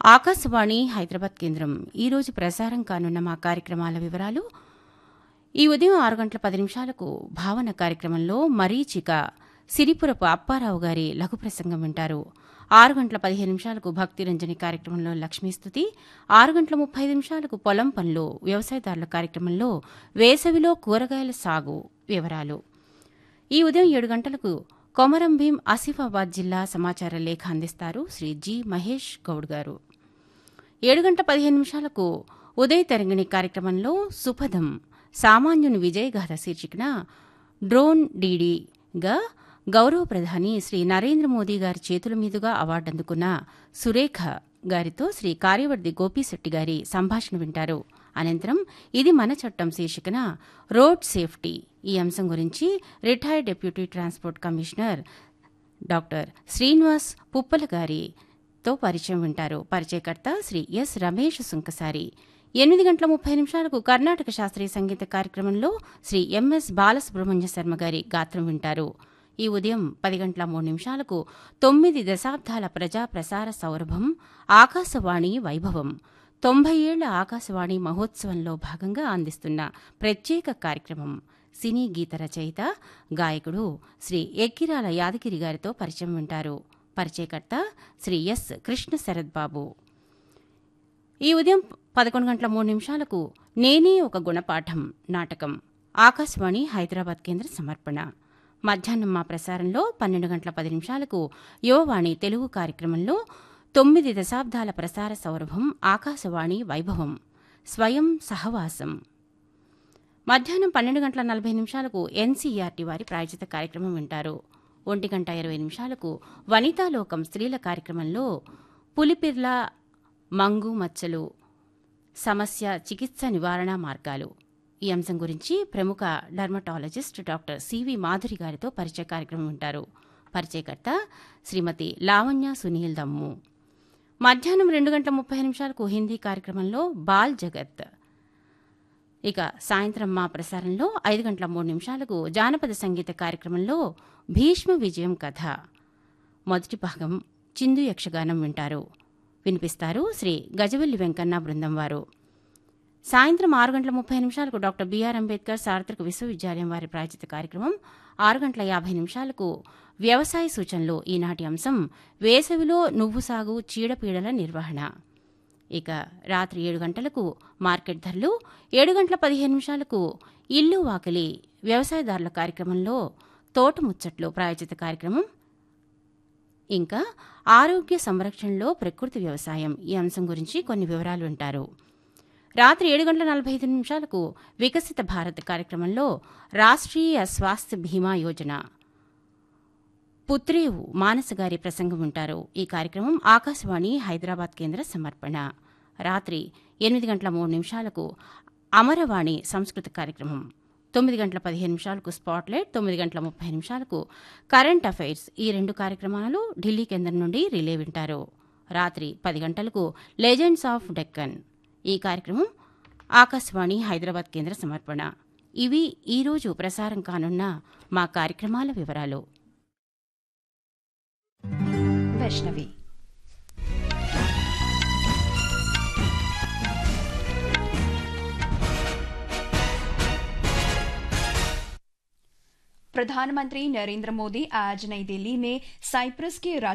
ఆకాశవాణి హైదరాబాద్ కేంద్రం ఈరోజు ప్రసారం కానున్న మా కార్యక్రమాల వివరాలు ఈ ఉదయం ఆరు గంటల పది నిమిషాలకు భావన కార్యక్రమంలో మరీచిక సిరిపురపు అప్పారావు గారి లఘు ప్రసంగం వింటారు ఆరు గంటల పదిహేను నిమిషాలకు భక్తిరంజని కార్యక్రమంలో లక్ష్మీస్తుతి ఆరు గంటల ముప్పై ఐదు నిమిషాలకు పొలం పనులు వ్యవసాయదారుల కార్యక్రమంలో వేసవిలో కూరగాయల సాగు వివరాలు ఈ ఉదయం ఏడు గంటలకు కొమరం భీం ఆసిఫాబాద్ జిల్లా సమాచార లేఖ అందిస్తారు శ్రీ జి మహేష్ గౌడ్ గారు ఏడు గంట పదిహేను నిమిషాలకు ఉదయ తరంగిణి కార్యక్రమంలో సుపథం సామాన్యుని విజయగాథ శీర్షికన డ్రోన్ డీడీగా గౌరవ ప్రధాని శ్రీ నరేంద్ర మోదీ గారి చేతుల మీదుగా అవార్డు అందుకున్న సురేఖ గారితో శ్రీ కార్యవర్ది గోపీశెట్టి గారి సంభాషణ వింటారు అనంతరం ఇది మన చట్టం శీర్షికన రోడ్ సేఫ్టీ ఈ అంశం గురించి retired deputy transport commissioner doctor Srinivas Puppala గారితో పరిచయం వింటారు పరిచయకర్త శ్రీ ఎస్ రమేష్ సుంకసారి ఎనిమిది గంటల ముప్పై నిమిషాలకు కర్ణాటక శాస్త్రీయ సంగీత కార్యక్రమంలో శ్రీ ఎంఎస్ బాలసుబ్రహ్మణ్య శర్మ గారి గాత్రం వింటారు ఈ ఉదయం పది గంటల మూడు నిమిషాలకు తొమ్మిది దశాబ్దాల ప్రజా ప్రసార సౌరభం ఆకాశవాణి వైభవం తొంభై ఏళ్ల ఆకాశవాణి మహోత్సవంలో భాగంగా అందిస్తున్న ప్రత్యేక కార్యక్రమం సినీ గీత రచయిత గాయకుడు శ్రీ ఎక్కిరాల యాదగిరి గారితో పరిచయం వింటారు పరిచయకర్త శ్రీ ఎస్ కృష్ణ శరత్ బాబు ఈ ఉదయం పదకొండు గంటల మూడు నిమిషాలకు నేనే ఒక గుణపాఠం నాటకం ఆకాశవాణి హైదరాబాద్ కేంద్ర సమర్పణ మధ్యాహ్నం మా ప్రసారంలో పన్నెండు గంటల పది నిమిషాలకు యువవాణి తెలుగు కార్యక్రమంలో తొమ్మిది దశాబ్దాల ప్రసార సౌరభం ఆకాశవాణి వైభవం స్వయం సహవాసం మధ్యాహ్నం పన్నెండు గంటల నలభై నిమిషాలకు ఎన్సీఆర్టీ వారి ప్రాయోజిత కార్యక్రమం వింటారు ఒంటి గంట ఇరవై నిమిషాలకు వనితాలోకం స్త్రీల కార్యక్రమంలో పులిపిర్ల మంగు మచ్చలు సమస్య చికిత్స నివారణ మార్గాలు ఈ అంశం గురించి ప్రముఖ డర్మటాలజిస్ట్ డాక్టర్ సివి మాధురి గారితో పరిచయ కార్యక్రమం వింటారు పరిచయకర్త శ్రీమతి లావణ్య సునీల్ దమ్ము మధ్యాహ్నం రెండు గంటల ముప్పై నిమిషాలకు హిందీ కార్యక్రమంలో బాల్ జగత్ ఇక సాయంత్రం మా ప్రసారంలో ఐదు గంటల మూడు నిమిషాలకు జానపద సంగీత కార్యక్రమంలో భీష్మ విజయం కథ మొదటి భాగం చిందు యక్షగానం వింటారు వినిపిస్తారు శ్రీ గజవెల్లి వెంకన్న బృందం వారు సాయంత్రం ఆరు గంటల ముప్పై నిమిషాలకు డాక్టర్ బీఆర్ అంబేద్కర్ సార్వత్రిక విశ్వవిద్యాలయం వారి ప్రాయోజిత కార్యక్రమం ఆరు గంటల యాభై నిమిషాలకు వ్యవసాయ సూచనలు ఈనాటి అంశం వేసవిలో నువ్వు సాగు చీడపీడల నిర్వహణ ఇక రాత్రి ఏడు గంటలకు మార్కెట్ ధరలు ఏడు గంటల పదిహేను నిమిషాలకు ఇల్లు వాకిలి వ్యవసాయదారుల కార్యక్రమంలో తోట ముచ్చట్లు ప్రాయోజిత కార్యక్రమం ఇంకా ఆరోగ్య సంరక్షణలో ప్రకృతి వ్యవసాయం ఈ అంశం గురించి కొన్ని వివరాలు వింటారు రాత్రి ఏడు గంటల నలభై ఐదు నిమిషాలకు వికసిత భారత్ కార్యక్రమంలో రాష్ట్రీయ స్వాస్థ్య బీమా యోజన పుత్రేవు మానస గారి ప్రసంగం ఉంటారు ఈ కార్యక్రమం ఆకాశవాణి హైదరాబాద్ కేంద్ర సమర్పణ రాత్రి ఎనిమిది గంటల మూడు నిమిషాలకు అమరవాణి సంస్కృత కార్యక్రమం తొమ్మిది గంటల పదిహేను నిమిషాలకు స్పాట్లైట్ తొమ్మిది గంటల ముప్పై నిమిషాలకు కరెంట్ అఫైర్స్ ఈ రెండు కార్యక్రమాలు ఢిల్లీ కేంద్రం నుండి రిలే వింటారు రాత్రి పది గంటలకు లెజెండ్స్ ఆఫ్ డెక్కన్ ఈ కార్యక్రమం ఆకాశవాణి హైదరాబాద్ కేంద్ర సమర్పణ ఇవి ఈరోజు ప్రసారం కానున్న మా కార్యక్రమాల వివరాలు వైష్ణవి प्रधानमंत्री नरेंद्र मोदी आज नई दिल्ली में साइप्रस के